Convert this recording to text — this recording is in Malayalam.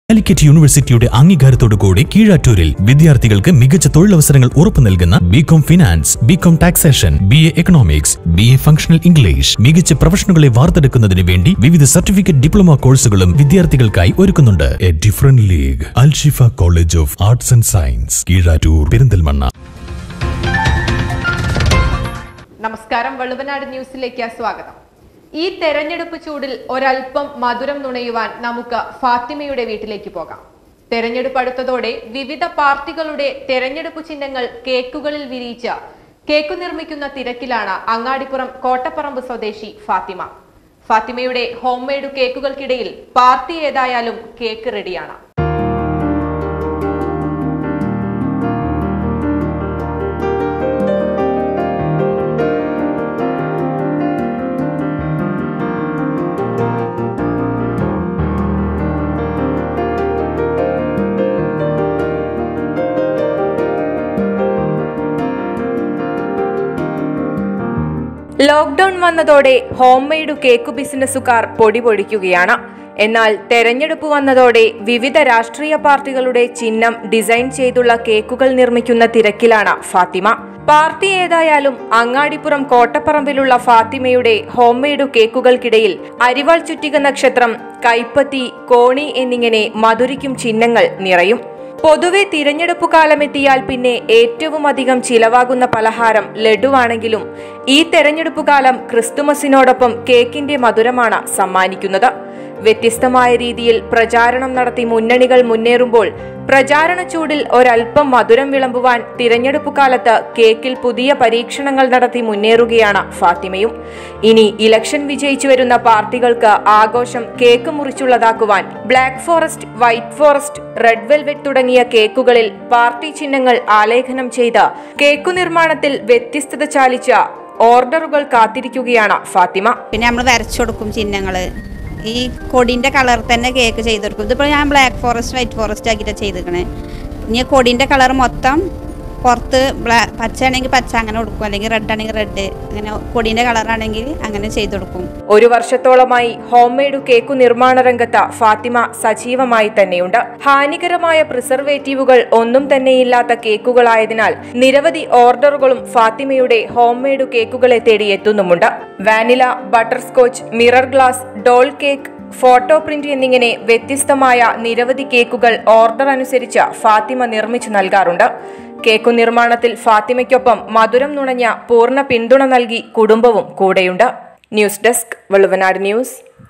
കാലിക്കറ്റ് യൂണിവേഴ്സിറ്റിയുടെ അംഗീകാരത്തോടുകൂടി കീഴാറ്റൂരിൽ വിദ്യാർത്ഥികൾക്ക് മികച്ച തൊഴിലവസരങ്ങൾ ഉറപ്പു നൽകുന്ന B Com finance B Com taxation B A economics B A functional English മികച്ച പ്രൊഫഷണലുകളെ വാർത്തെടുക്കുന്നതിന് വേണ്ടി വിവിധ സർട്ടിഫിക്കറ്റ് ഡിപ്ലോമ കോഴ്സുകളും വിദ്യാർത്ഥികൾക്കായി ഒരുക്കുന്നുണ്ട് a different league Alshifa college of arts and science Keezhattur Perinthalmanna നമസ്കാരം വള്ളുവനാട് ന്യൂസിലേക്ക് സ്വാഗതം ഈ തെരഞ്ഞെടുപ്പ് ചൂടിൽ ഒരൽപ്പം മധുരം നുണയുവാൻ നമുക്ക് ഫാത്തിമയുടെ വീട്ടിലേക്ക് പോകാം തെരഞ്ഞെടുപ്പ് അടുത്തതോടെ വിവിധ പാർട്ടികളുടെ തെരഞ്ഞെടുപ്പ് ചിഹ്നങ്ങൾ കേക്കുകളിൽ വിരിയിച്ച കേക്കു നിർമ്മിക്കുന്ന തിരക്കിലാണ് അങ്ങാടിപ്പുറം കോട്ടപ്പറമ്പ് സ്വദേശി ഫാത്തിമ ഫാത്തിമയുടെ ഹോം മെയ്ഡ് കേക്കുകൾക്കിടയിൽ പാർട്ടി ഏതായാലും കേക്ക് റെഡിയാണ് ലോക്ക്ഡൌൺ വന്നതോടെ ഹോം മെയ്ഡ് കേക്ക് ബിസിനസ്സുകാർ പൊടി പൊടിക്കുകയാണ് എന്നാൽ തെരഞ്ഞെടുപ്പ് വന്നതോടെ വിവിധ രാഷ്ട്രീയ പാർട്ടികളുടെ ചിഹ്നം ഡിസൈൻ ചെയ്തുള്ള കേക്കുകൾ നിർമ്മിക്കുന്ന തിരക്കിലാണ് ഫാത്തിമ പാർട്ടി ഏതായാലും അങ്ങാടിപ്പുറം കോട്ടപ്പറമ്പിലുള്ള ഫാത്തിമയുടെ ഹോം മെയ്ഡ് കേക്കുകൾക്കിടയിൽ അരിവാൾ ചുറ്റിക നക്ഷത്രം കൈപ്പത്തി കോണി എന്നിങ്ങനെ മധുരിക്കും ചിഹ്നങ്ങൾ നിറയും പൊതുവെ തിരഞ്ഞെടുപ്പ് കാലമെത്തിയാൽ പിന്നെ ഏറ്റവും അധികം ചിലവാകുന്ന പലഹാരം ലഡുവാണെങ്കിലും ഈ തെരഞ്ഞെടുപ്പ് കാലം ക്രിസ്തുമസിനോടൊപ്പം കേക്കിന്റെ മധുരമാണ് സമ്മാനിക്കുന്നത് വ്യത്യസ്തമായ രീതിയിൽ പ്രചാരണം നടത്തി മുന്നണികൾ മുന്നേറുമ്പോൾ പ്രചാരണ ചൂടിൽ ഒരൽപ്പം മധുരം വിളമ്പുവാൻ തിരഞ്ഞെടുപ്പ് കാലത്ത് കേക്കിൽ പുതിയ പരീക്ഷണങ്ങൾ നടത്തി മുന്നേറുകയാണ് ഫാത്തിമയും ഇനി ഇലക്ഷൻ വിജയിച്ചു വരുന്ന പാർട്ടികൾക്ക് ആഘോഷം കേക്ക് മുറിച്ചുള്ളതാക്കുവാൻ black forest white forest red velvet തുടങ്ങിയ കേക്കുകളിൽ പാർട്ടി ചിഹ്നങ്ങൾ ആലേഖനം ചെയ്ത് കേക്കു നിർമ്മാണത്തിൽ വ്യത്യസ്തത ചാലിച്ച ഓർഡറുകൾ കാത്തിരിക്കുകയാണ് ഫാത്തിമ പിന്നെ നമ്മൾ വരച്ചു കൊടുക്കും ചിഹ്നങ്ങൾ ഈ കൊടിൻ്റെ കളർ തന്നെ കേക്ക് ചെയ്ത് കൊടുക്കും ഇതിപ്പോൾ ഞാൻ ബ്ലാക്ക് ഫോറസ്റ്റ് വൈറ്റ് ഫോറസ്റ്റ് ആക്കിയിട്ടാണ് ചെയ്തിരിക്കണേ ഇനി കൊടിൻ്റെ കളർ മൊത്തം പുറത്ത് ബ്ലാ പച്ച ആണെങ്കിൽ പച്ച അങ്ങനെ കൊടുക്കും അല്ലെങ്കിൽ റെഡ് ആണെങ്കിൽ റെഡ് അങ്ങനെ കൊടിൻ്റെ കളറാണെങ്കിൽ അങ്ങനെ ചെയ്ത് കൊടുക്കും ഒരു വർഷത്തോളമായി ഹോം മെയ്ഡ് കേക്കു നിർമ്മാണ രംഗത്ത് ഫാത്തിമ സജീവമായി തന്നെയുണ്ട് ഹാനികരമായ പ്രിസർവേറ്റീവുകൾ ഒന്നും തന്നെയില്ലാത്ത കേക്കുകളായതിനാൽ നിരവധി ഓർഡറുകളും ഫാത്തിമയുടെ ഹോം മെയ്ഡ് കേക്കുകളെ തേടി എത്തുന്നുമുണ്ട് vanilla butter scotch mirror glass doll cake photo print എന്നിങ്ങനെ വ്യത്യസ്തമായ നിരവധി കേക്കുകൾ ഓർഡർ അനുസരിച്ച് ഫാത്തിമ നിർമ്മിച്ചു നൽകാറുണ്ട് കേക്കു നിർമ്മാണത്തിൽ ഫാത്തിമയ്ക്കൊപ്പം മധുരം നുണഞ്ഞ പൂർണ്ണ പിന്തുണ നൽകി കുടുംബവും കൂടെയുണ്ട് ന്യൂസ് ഡെസ്ക് വള്ളുവനാട് ന്യൂസ്